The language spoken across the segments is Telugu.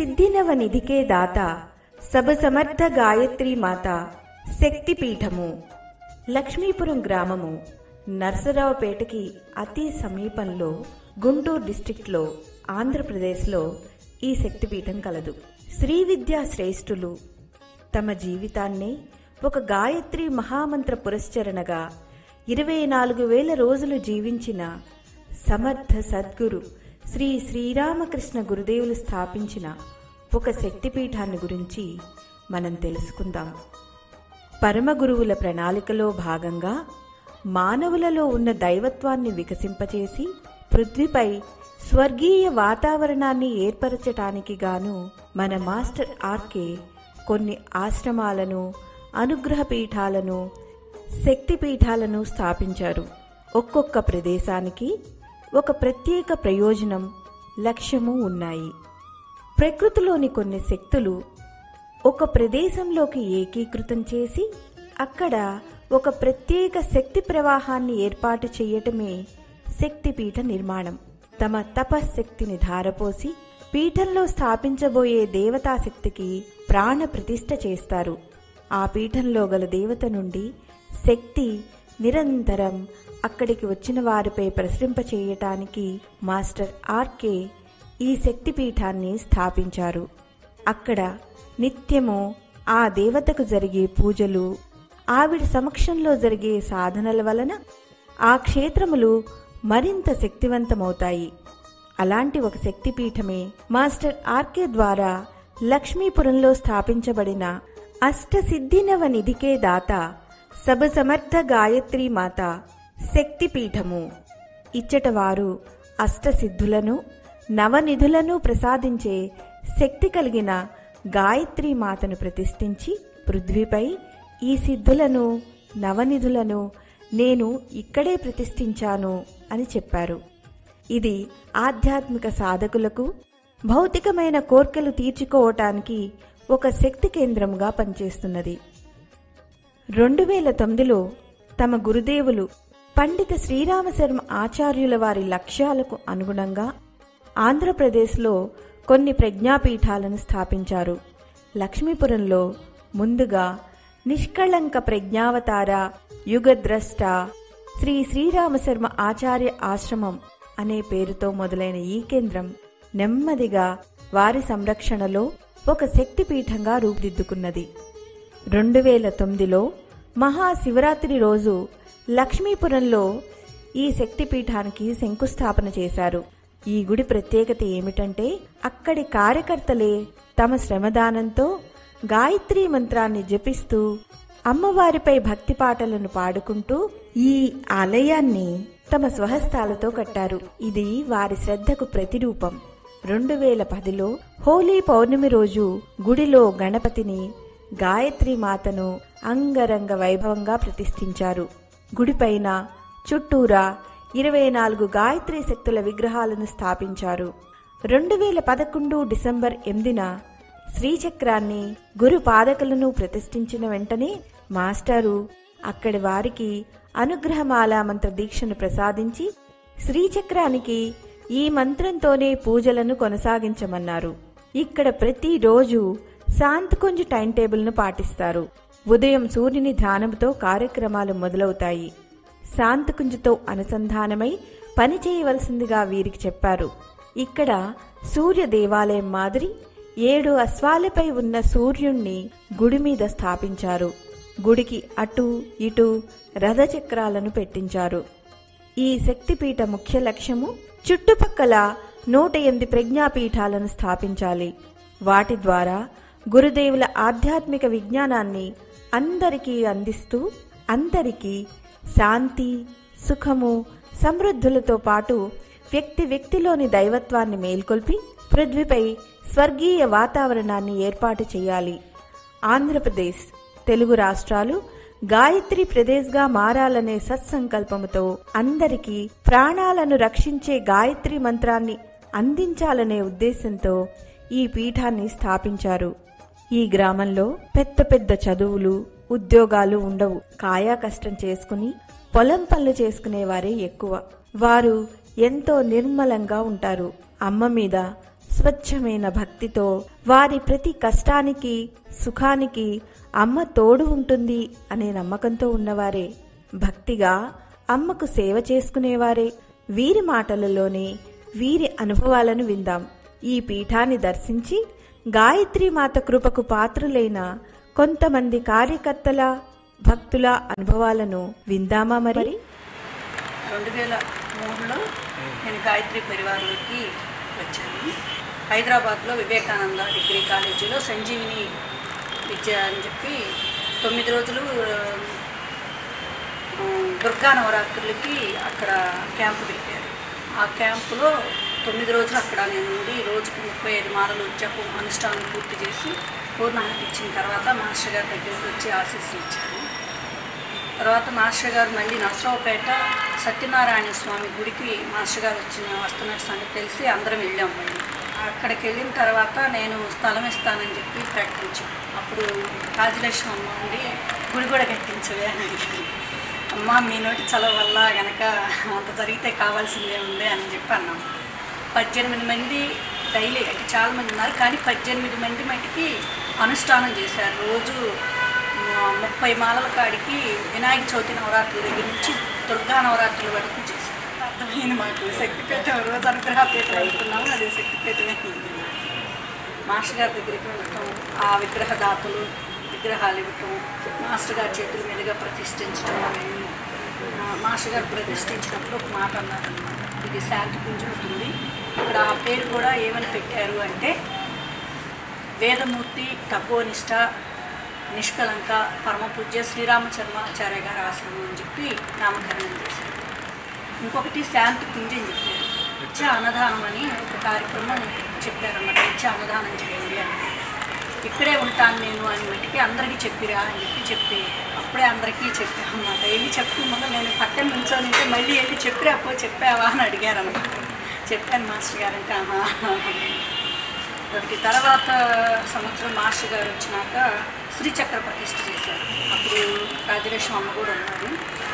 సిద్ధినవ నిధికే దాత సబ సమర్థ గాయత్రి మాత శక్తిపీఠము లక్ష్మీపురం గ్రామము నర్సరావుపేటకి అతి సమీపంలో గుంటూరు డిస్టిక్ట్లో ఆంధ్రప్రదేశ్లో ఈ శక్తిపీఠం కలదు శ్రీ విద్యా శ్రేష్ఠులు తమ జీవితాన్నే ఒక గాయత్రి మహామంత్ర పురస్చరణగా ఇరవై నాలుగు వేల రోజులు జీవించిన సమర్థ సద్గురు శ్రీ శ్రీరామకృష్ణ గురుదేవులు స్థాపించిన ఒక శక్తిపీఠాన్ని గురించి మనం తెలుసుకుందాం పరమ గురువుల ప్రణాళికలో భాగంగా మానవులలో ఉన్న దైవత్వాన్ని వికసింపచేసి పృథ్వీపై స్వర్గీయ వాతావరణాన్ని ఏర్పరచటానికి గాను మన మాస్టర్ ఆర్కే కొన్ని ఆశ్రమాలను అనుగ్రహ పీఠాలను శక్తి పీఠాలను స్థాపించారు ఒక్కొక్క ప్రదేశానికి ఒక ప్రత్యేక ప్రయోజనం లక్ష్యము ఉన్నాయి ప్రకృతిలోని కొన్ని శక్తులు ఒక ప్రదేశంలోకి ఏకీకృతం చేసి అక్కడ ఒక ప్రత్యేక శక్తి ప్రవాహాన్ని ఏర్పాటు చేయటమే శక్తిపీఠ నిర్మాణం తమ తపశ్శక్తిని ధారపోసి పీఠంలో స్థాపించబోయే దేవతాశక్తికి ప్రాణ ప్రతిష్ఠ చేస్తారు ఆ పీఠంలో గల దేవత నుండి శక్తి నిరంతరం అక్కడికి వచ్చిన వారిపై ప్రసరింపచేయటానికి మాస్టర్ ఆర్కే ఈ శక్తిపీఠాన్ని స్థాపించారు అక్కడ నిత్యము ఆ దేవతకు జరిగే పూజలు ఆవిడ సమక్షంలో జరిగే సాధనల వలన ఆ క్షేత్రములు మరింత శక్తివంతమవుతాయి అలాంటి ఒక శక్తిపీఠమే మాస్టర్ ఆర్కే ద్వారా లక్ష్మీపురంలో స్థాపించబడిన అష్టసిద్ధినవ నిధికే దాత సబ సమర్థ గాయత్రి మాత శక్తిపీఠము ఇచ్చట వారు అష్టసిద్ధులను నవనిధులను ప్రసాదించే శక్తి కలిగిన గాయత్రి మాతను ప్రతిష్ఠించి పృథ్వీపై ఈ సిద్ధులను నవనిధులను నేను ఇక్కడే ప్రతిష్ఠించాను అని చెప్పారు ఇది ఆధ్యాత్మిక సాధకులకు భౌతికమైన కోర్కెలు తీర్చుకోవటానికి ఒక శక్తి కేంద్రంగా పనిచేస్తున్నది రెండు వేల తొమ్మిదిలో తమ గురుదేవులు పండిత శ్రీరామశర్మ ఆచార్యుల వారి లక్ష్యాలకు అనుగుణంగా ఆంధ్రప్రదేశ్లో కొన్ని ప్రజ్ఞాపీఠాలను స్థాపించారు లక్ష్మీపురంలో ముందుగా నిష్కళంక ప్రజ్ఞావతార యుగద్రష్ట శ్రీ శ్రీరామశర్మ ఆచార్య ఆశ్రమం అనే పేరుతో మొదలైన ఈ కేంద్రం నెమ్మదిగా వారి సంరక్షణలో ఒక శక్తిపీఠంగా రూపుదిద్దుకున్నది రెండు వేల తొమ్మిదిలో మహాశివరాత్రి రోజు లక్ష్మీపురంలో ఈ శక్తిపీఠానికి శంకుస్థాపన చేశారు ఈ గుడి ప్రత్యేకత ఏమిటంటే అక్కడి కార్యకర్తలే తమ శ్రమదానంతో గాయత్రీ మంత్రాన్ని జపిస్తూ అమ్మవారిపై భక్తి పాటలను పాడుకుంటూ ఈ ఆలయాన్ని తమ స్వహస్తాలతో కట్టారు ఇది వారి శ్రద్ధకు ప్రతిరూపం రెండు వేల పదిలో హోలీ పౌర్ణమి రోజు గుడిలో గణపతిని గాయత్రి మాతను అంగరంగ వైభవంగా ప్రతిష్ఠించారు గుడిపైన చుట్టూరా ఇరవై నాలుగు గాయత్రి శక్తుల విగ్రహాలను స్థాపించారు రెండు వేల పదకొండు డిసెంబర్ ఎనిమిదిన శ్రీచక్రాన్ని గురు పాదకులను ప్రతిష్ఠించిన వెంటనే మాస్టారు అక్కడి వారికి అనుగ్రహమాల మంత్ర దీక్షను ప్రసాదించి శ్రీచక్రానికి ఈ మంత్రంతోనే పూజలను కొనసాగించమన్నారు ఇక్కడ ప్రతిరోజు శాంతకుంజ టైం టేబుల్ను పాటిస్తారు ఉదయం సూర్యుని ధ్యానంతో కార్యక్రమాలు మొదలవుతాయి శాంతకుంజతో అనుసంధానమై పని చేయవలసిందిగా వీరికి చెప్పారు ఇక్కడ సూర్య దేవాలయం మాదిరి ఏడు అశ్వాలపై ఉన్న సూర్యుణ్ణి గుడి మీద స్థాపించారు గుడికి అటు ఇటు రథచక్రాలను పెట్టించారు ఈ శక్తిపీఠ ముఖ్య లక్ష్యము చుట్టుపక్కల నూట ఎనిమిది ప్రజ్ఞాపీఠాలను స్థాపించాలి వాటి ద్వారా గురుదేవుల ఆధ్యాత్మిక విజ్ఞానాన్ని అందరికీ అందిస్తూ అందరికీ శాంతి సుఖము సమృద్ధులతో పాటు వ్యక్తి వ్యక్తిలోని దైవత్వాన్ని మేల్కొల్పి పృథ్వీపై స్వర్గీయ వాతావరణాన్ని ఏర్పాటు చేయాలి ఆంధ్రప్రదేశ్ తెలుగు రాష్ట్రాలు గాయత్రి ప్రదేశ్గా మారాలనే సత్సంకల్పముతో అందరికీ ప్రాణాలను రక్షించే గాయత్రి మంత్రాన్ని అందించాలనే ఉద్దేశంతో ఈ పీఠాన్ని స్థాపించారు ఈ గ్రామంలో పెద్ద పెద్ద చదువులు ఉద్యోగాలు ఉండవు కాయా కష్టం చేసుకుని పొలం పనులు చేసుకునేవారే ఎక్కువ వారు ఎంతో నిర్మలంగా ఉంటారు అమ్మ మీద స్వచ్ఛమైన భక్తితో వారి ప్రతి కష్టానికి సుఖానికి అమ్మ తోడు ఉంటుంది అనే నమ్మకంతో ఉన్నవారే భక్తిగా అమ్మకు సేవ చేసుకునేవారే వీరి మాటలలోనే వీరి అనుభవాలను విందాం ఈ పీఠాన్ని దర్శించి గాయత్రి మాత కృపకు పాత్రులైన కొంతమంది కార్యకర్తల భక్తుల అనుభవాలను విందామా మరి రెండు వేల మూడులో నేను గాయత్రి పరివారంలోకి వచ్చాను హైదరాబాద్లో వివేకానంద డిగ్రీ కాలేజీలో సంజీవిని విద్య అని చెప్పి తొమ్మిది రోజులు ఆ, దుర్గా నవరాత్రులకి అక్కడ క్యాంపు పెట్టారు ఆ క్యాంపులో తొమ్మిది రోజులు అక్కడ నేను ఉండి రోజుకు ముప్పై ఐదు మాలలు జపం అనుష్ఠానం పూర్తి చేసి పూర్ణాహతి ఇచ్చిన తర్వాత మాస్టర్ గారి దగ్గరికి వచ్చి ఆశీస్సులు ఇచ్చాను తర్వాత మాస్టర్ గారు మళ్ళీ నరసరావుపేట సత్యనారాయణ స్వామి గుడికి మాస్టర్ గారు వచ్చిన వస్తున్నట్టు సంగతి తెలిసి అందరం వెళ్ళాం మళ్ళీ అక్కడికి వెళ్ళిన తర్వాత నేను స్థలం ఇస్తానని చెప్పి ప్రకటించాను అప్పుడు రాజలక్ష్మి అమ్మ ఉండి గుడి కూడా కట్టించవే అని అడిగింది అమ్మ మీ నోటి చలవ వల్ల గనక అంత జరిగితే కావాల్సిందే ఉంది అని చెప్పి అన్నాం పద్దెనిమిది మంది డైలీ అంటే చాలా మంది ఉన్నారు కానీ పద్దెనిమిది మంది మట్టికి అనుష్ఠానం చేశారు రోజు ఆ, ముప్పై మాలల కాడికి వినాయక చవితి నవరాత్రుల దగ్గర నుంచి దుర్గా నవరాత్రుల వరకు చేశారు అర్థమైంది మాకు శక్తిపీఠం రోజు అనుగ్రహపీఠం అనుకున్నాము అది శక్తిపీఠమే అయింది మాస్టర్ గారి దగ్గరికి వెళ్ళటం ఆ విగ్రహదాతలు విగ్రహాలు ఇవ్వటం మాస్టర్ గారి చేతుల మీదుగా ప్రతిష్ఠించడం అవన్నీ ఆ, మాస్టర్ గారు ప్రతిష్ఠించినప్పుడు ఒక మాట అన్నారనమాట ఇది శాంతి పుంజుతుంది ఇక్కడ ఆ పేరు కూడా ఏమని పెట్టారు అంటే వేదమూర్తి తపోనిష్ట నిష్కలంక పరమపూజ్య శ్రీరామచర్మాచార్య గారి ఆశ్రమం అని చెప్పి నామకరణం చేశారు ఇంకొకటి శాంతి కుంజ అని చెప్పారు నిత్య అన్నదానం అని ఒక కార్యక్రమం చెప్పారన్నమాట నిత్య అన్నదానం చేయండి అని ఇక్కడే ఉంటాను నేను అని మట్టికి అందరికీ చెప్పిరా అని చెప్పి చెప్పి అప్పుడే అందరికీ చెప్పాను అనమాట వెళ్ళి చెప్పి ముందు నేను పక్కన నిల్చొని ఉంటే మళ్ళీ వెళ్ళి చెప్పిరా అప్పో చెప్పావా అని అడిగారు అనమాట చెప్పాను మాస్టర్ గారు అంటే ఆహా ఒకటి తర్వాత సంవత్సరం మాస్టర్ గారు వచ్చినాక శ్రీచక్ర ప్రతిష్ఠ చేశారు అప్పుడు రాజలక్ష్మి అమ్మ కూడా ఉన్నారు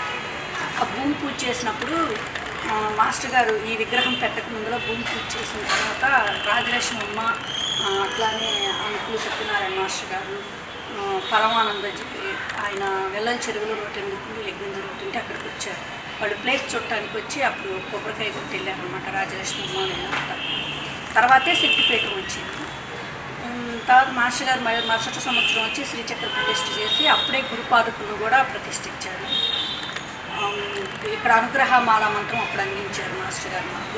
ఆ భూమి పూజ చేసినప్పుడు ఆ, మాస్టర్ గారు ఈ విగ్రహం పెట్టక ముందులో భూమి పూజ చేసిన తర్వాత రాజలక్ష్మి అమ్మ ఆ, అట్లానే అంకులు సత్యనారాయణ మాస్టర్ గారు ఆ, పరమానంద జీ ఆయన వెల్లల చెరువులో నూట ఎనిమిది పువ్వులు యజ్ఞం జరుగుతుంటే అక్కడికి వచ్చారు వాళ్ళు ప్లేస్ చుట్టానికి వచ్చి అప్పుడు కొబ్బరికాయ కొట్టి వెళ్ళారనమాట రాజలక్ష్మి అమ్మ వీళ్ళంతా. తర్వాతే శక్తిపీఠం వచ్చింది ఉమ్, తర్వాత మాస్టర్ గారు మరి మరుసటి సంవత్సరం వచ్చి శ్రీచక్ర ప్రతిష్ఠ చేసి అప్పుడే గురుపాదుకులను కూడా ప్రతిష్ఠించారు ఆమ్, ఇక్కడ అనుగ్రహమాల మంత్రం అప్పుడు అందించారు మాస్టర్ గారు మాకు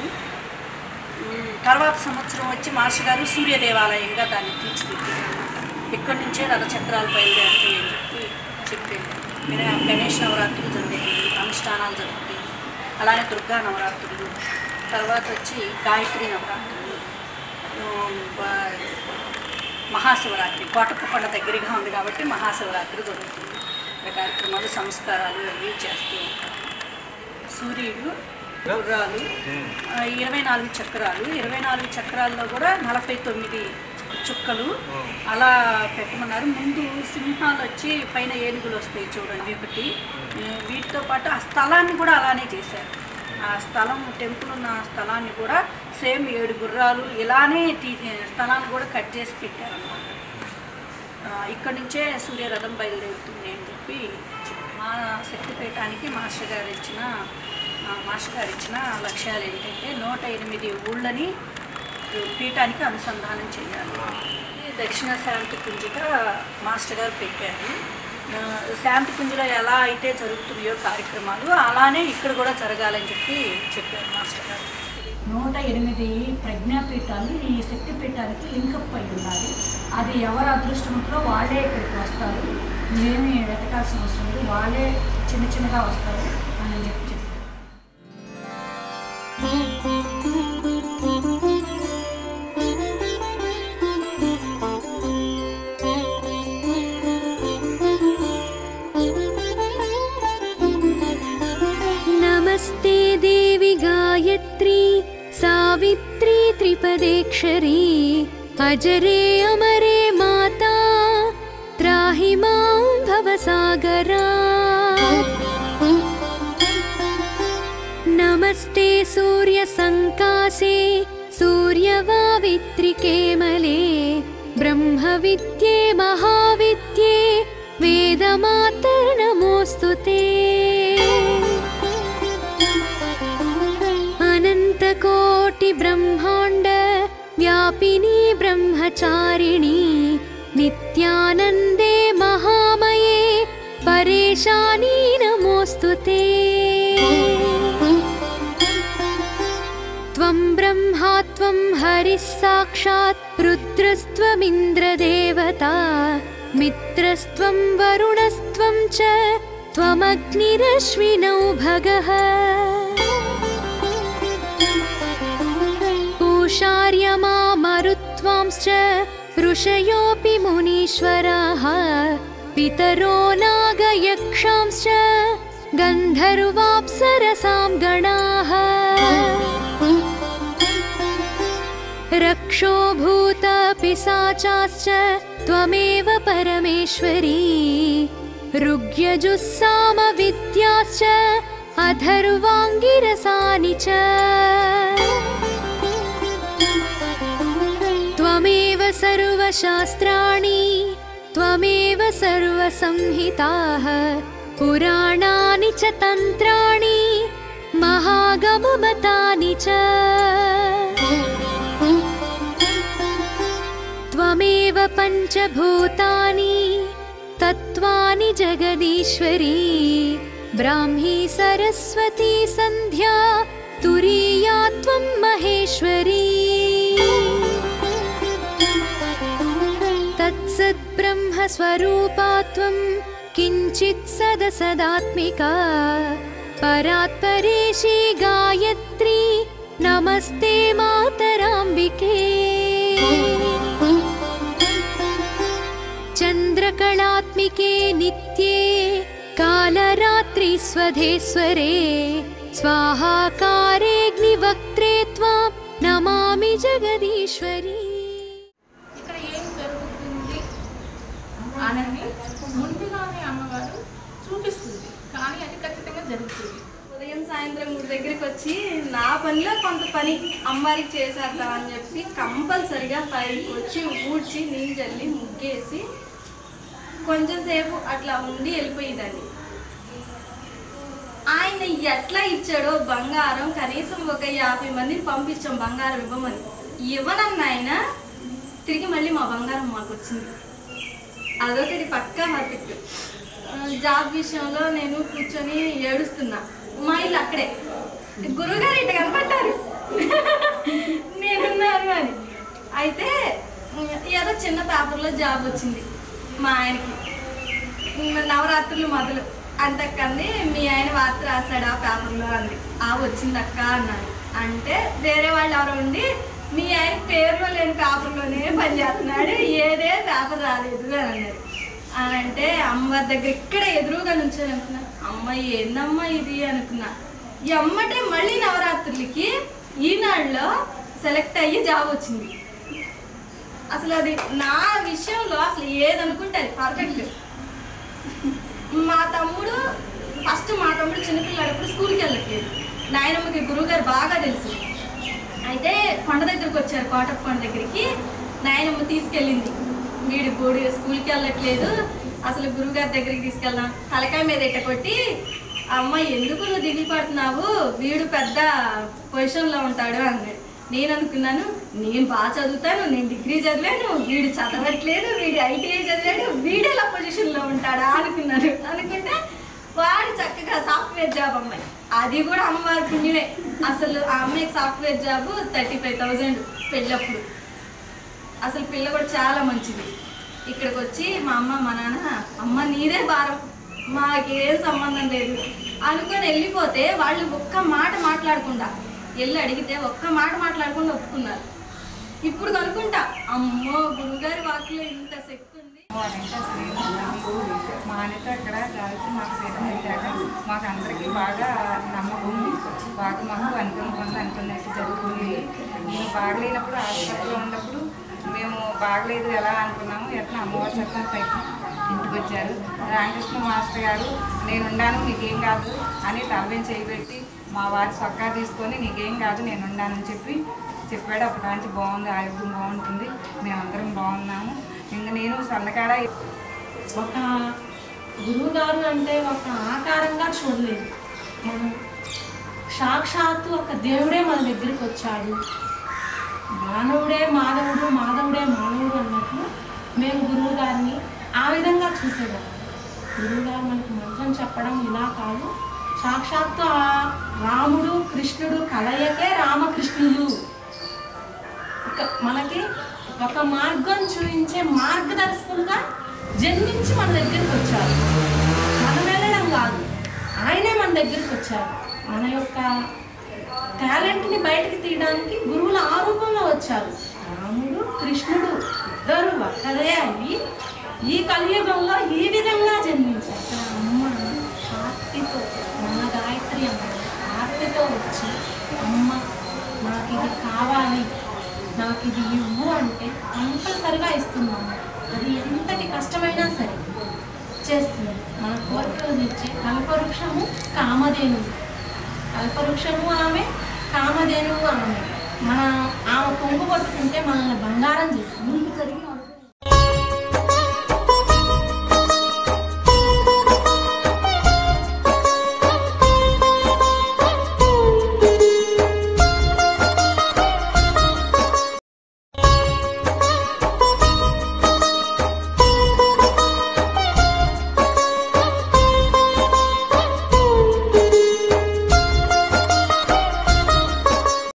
ఉమ్, తర్వాత సంవత్సరం వచ్చి మాస్టర్ గారు సూర్య దేవాలయంగా దాన్ని తీర్చిదిద్దారు ఇక్కడి నుంచే రథచక్రాలు బయలుదేరుతాయి అని చెప్పి చెప్పారు వినా- గణేష్ నవరాత్రులు జరుగుతాయి అనుష్ఠానాలు జరుగుతాయి అలానే దుర్గా నవరాత్రులు తర్వాత వచ్చి గాయత్రి నవరాత్రులు ఉమ్, బ- మహాశివరాత్రి కోటప్పకొండ దగ్గరగా ఉంది కాబట్టి మహాశివరాత్రి జరుగుతుంది ఇక్కడ కార్యక్రమాలు సంస్కారాలు అవి చేస్తూ ఉంటారు సూర్యుడు గుర్రాలు ఆ, ఇరవై నాలుగు చక్రాలు ఇరవై నాలుగు చక్రాల్లో కూడా నలభై తొమ్మిది చుక్కలు అలా పెట్టమన్నారు ముందు సింహాలు వచ్చి పైన ఏనుగులు వస్తాయి చూడండి ఒకటి ఆ, వీటితో పాటు ఆ స్థలాన్ని కూడా అలానే చేశారు ఆ స్థలం టెంపుల్ ఉన్న స్థలాన్ని కూడా సేమ్ ఏడు గుర్రాలు ఇలానే తీ స్థలాన్ని కూడా కట్ చేసి పెట్టారన్నమాట ఆ, ఇక్కడి నుంచే సూర్యరథం బయలుదేరుతుంది అని చెప్పి మా శక్తిపీఠానికి మాస్టర్ గారు ఇచ్చిన ఆ, మాస్టర్ గారు ఇచ్చిన లక్ష్యాలు ఏంటంటే నూట ఎనిమిది ఊళ్ళని పీఠానికి అనుసంధానం చేయాలి ఈ దక్షిణ శాంతి కుంజిగా మాస్టర్ గారు పెట్టారు ఆ, శాంతి కుంజిలో ఎలా అయితే జరుగుతున్నాయో కార్యక్రమాలు అలానే ఇక్కడ కూడా జరగాలని చెప్పి చెప్పారు మాస్టర్ గారు నూట ఎనిమిది ప్రజ్ఞాపీఠాలు ఈ శక్తి పీఠానికి లింకప్ అయి ఉండాలి అది ఎవరు అదృష్టంతో వాళ్ళే ఇక్కడికి వస్తారు మేమేమి వెతకాల్సిన అవసరం లేదు వాళ్ళే చిన్న చిన్నగా వస్తారు అని చెప్పి చెప్పారు नमस्ते देवि गायत्री सावित्री त्रिपदेक्षरी अजरे अमरे माता त्राहि मां भवसागरा नमस्ते सूर्यसङ्कासे सूर्यवावित्रिकेमले ब्रह्मविद्ये महाविद्ये वेदमातर्नमोऽस्तु ते अनन्तकोटिब्रह्माण्ड व्यापिनी ब्रह्मचारिणी नित्यानन्दे महामये परेशानी नमोऽस्तु ते त्वं ब्रह्मा त्वं हरिः साक्षात् रुद्रस्त्वमिन्द्रदेवता मित्रस्त्वं वरुणस्त्वं च त्वमग्निरश्विनौ भगः पूषार्यमा मरुत्वांश्च ऋषयोऽपि मुनीश्वराः पितरो नागयक्षांश्च गन्धर्वाप्सरसां गणाः रक्षो भूतपिशाचाश्च त्वमेव परमेश्वरी ऋग्यजुस्सामविद्याश्च अथर्वाङ्गिरसानि च त्वमेव सर्वशास्त्राणि त्वमेव सर्वसंहिताः पुराणानि च तन्त्राणि महागममतानि च त्वमेव पञ्चभूतानि तत्त्वानि जगदीश्वरी ब्राह्मी सरस्वती सन्ध्या तुरीया त्वं महेश्वरी तत्सद्ब्रह्मस्वरूपा त्वं किञ्चित् सदसदात्मिका परात्परेशी गायत्री नमस्ते मातराम्बिके चन्द्रकलात्मिके नित्ये कालरात्रिस्वधेश्वरे स्वाहाकारेऽग्निवक्त्रे त्वां नमामि जगदीश्वरी ఇక్కడ ఏం జరుగుతుంది అని ముందుగానే అమ్మవారు చూపిస్తుంది కానీ అది ఖచ్చితంగా జరుగుతుంది ఉదయం సాయంత్రం గుడి దగ్గరికి వచ్చి నా పనిలో కొంత పని అమ్మారికి చేసేద్దాం అని చెప్పి కంపల్సరిగా ఫైవ్కి వచ్చి ఊడ్చి నీళ్ళు చల్లి ముగ్గేసి కొంచెం సేపు అట్లా ఉండి వెళ్ళిపోయేదాన్ని ఆయన ఎట్లా ఇచ్చాడో బంగారం కనీసం ఒక యాభై మందిని పంపించాం బంగారం ఇవ్వమని ఇవ్వనన్న ఆయన తిరిగి మళ్ళీ మా బంగారం మాకు వచ్చింది అదొకటి పక్కా పర్ఫెక్ట్ జాబ్ విషయంలో నేను కూర్చొని ఏడుస్తున్నా మా ఇల్లు అక్కడే గురువుగారు ఇట్లా కనపడ్డారు నేనున్నాను అని అయితే ఏదో చిన్న పేపర్లో జాబ్ వచ్చింది మా ఆయనకి నవరాత్రులు మొదలు అంతకంది మీ ఆయన వార్త రాశాడు ఆ పేపర్లో అంది ఆ వచ్చింది అక్క అన్నాను అంటే వేరే వాళ్ళు ఎవరో ఉండి మీ ఆయన పేరులో లేని పేపర్లోనే పనిచేస్తున్నాడు ఏదే పేపర్ రాలేదు అని అన్నారు అని అంటే అమ్మవారి దగ్గర ఇక్కడ ఎదురుగా నుంచొని అనుకున్నా అమ్మ ఏందమ్మా ఇది అనుకున్నా ఈ అమ్మటే మళ్ళీ నవరాత్రులకి ఈనాడులో సెలెక్ట్ అయ్యి జాబ్ వచ్చింది అసలు అది నా విషయంలో అసలు ఏదనుకుంటే అది పర్ఫెక్ట్ మా తమ్ముడు ఫస్ట్ మా తమ్ముడు చిన్నపిల్లాడప్పుడు స్కూల్కి వెళ్ళట్లేదు నాయనమ్మకి గురువుగారు బాగా తెలుసు అయితే కొండ దగ్గరికి వచ్చారు కోటప్ప కొండ దగ్గరికి నాయనమ్మ తీసుకెళ్ళింది వీడి బోడి స్కూల్కి వెళ్ళట్లేదు అసలు గురువుగారి దగ్గరికి తీసుకెళ్దాం తలకాయ మీద ఎట్ట కొట్టి అమ్మ ఎందుకు నువ్వు దిగులు పడుతున్నావు వీడు పెద్ద పొజిషన్లో ఉంటాడు అన్నాడు నేను అనుకున్నాను నేను బాగా చదువుతాను నేను డిగ్రీ చదివాను వీడు చదవట్లేదు వీడు ఐటీఐ చదివాడు వీడు ఎలా పొజిషన్లో ఉంటాడా అనుకున్నాను అనుకుంటే వాడు చక్కగా సాఫ్ట్వేర్ జాబ్ అమ్మాయి అది కూడా అమ్మవారి పుణ్యమే అసలు ఆ అమ్మాయికి software job thirty five thousand పెళ్ళప్పుడు అసలు పిల్ల కూడా చాలా మంచిది ఇక్కడికి వచ్చి మా అమ్మ మా నాన్న అమ్మ నీదే భారం మాకేం సంబంధం లేదు అనుకొని వెళ్ళిపోతే వాళ్ళు ఒక్క మాట మాట్లాడకుండా వెళ్ళి అడిగితే ఒక్క మాట మాట్లాడకుండా ఒప్పుకున్నారు ఇప్పుడు కనుక్కుంటా అమ్మో గురుగారి వాక్లో ఇంత శక్తి ఉంది మా అన్నతో ఇక్కడ కలిసి మాకు సేవ పెట్టాక మాకు అందరికీ బాగా నమ్మకం బాగా మాకు అనుకున్న అనుకున్నట్టు జరుగుతుంది నేను బాగలేనప్పుడు హాస్పిటల్లో ఉన్నప్పుడు మేము బాగలేదు ఎలా అనుకున్నాము ఎట్లా అమ్మవారి సత్యం పైకి ఇంటికి వచ్చారు రామకృష్ణ మాస్టర్ గారు నేనున్నాను నీకేం కాదు అని తలవేం చేయబెట్టి మా వారి సొక్కా తీసుకొని నీకేం కాదు నేను ఉన్నానని చెప్పి చెప్పాడు అప్పటి నుంచి బాగుంది ఆరోగ్యం బాగుంటుంది మేమందరం బాగున్నాము ఇంకా నేను సన్నకాడ ఒక గురువు గారు అంటే ఒక ఆకారంగా చూడలేదు మనం సాక్షాత్తు ఒక దేవుడే మన దగ్గరికి వచ్చాడు మానవుడే మాధవుడు మాధవుడే మానవుడు అన్నట్లు మేము గురువు గారిని ఆ విధంగా చూసేవాళ్ళం గురువు గారు మనకు మంత్రం చెప్పడం ఇలా కాదు సాక్షాత్తు ఆ రాముడు కృష్ణుడు కలయకే రామకృష్ణుడు ఇక మనకి ఒక మార్గం చూపించే మార్గదర్శకులుగా జన్మించి మన దగ్గరికి వచ్చారు మనం వెళ్ళడం కాదు ఆయనే మన దగ్గరికి వచ్చారు మన యొక్క టాలెంట్ని బయటకు తీయడానికి గురువుల ఆరూపంలో వచ్చారు రాముడు కృష్ణుడు ఇద్దరు ఒక్కరే అయ్యి ఈ కలియుగంలో ఈ విధంగా జన్మించారు ఇక్కడ అమ్మ ఆర్తితో మన గాయత్రి అమ్మ ఆర్తితో వచ్చి అమ్మ నాకు ఇది కావాలి నాకు ఇది ఇవ్వు అంటే కంపల్సరిగా ఇస్తున్నాము అది ఎంతటి కష్టమైనా సరే చేస్తుంది మన కోరికలు తెచ్చే కల్పవృక్షము కామధేనువు కల్పవృక్షము ఆమె కామధేనువు ఆమె మన ఆమె కొంగు పట్టుకుంటే మనల్ని బంగారం చేస్తుంది ముందు జరిగిన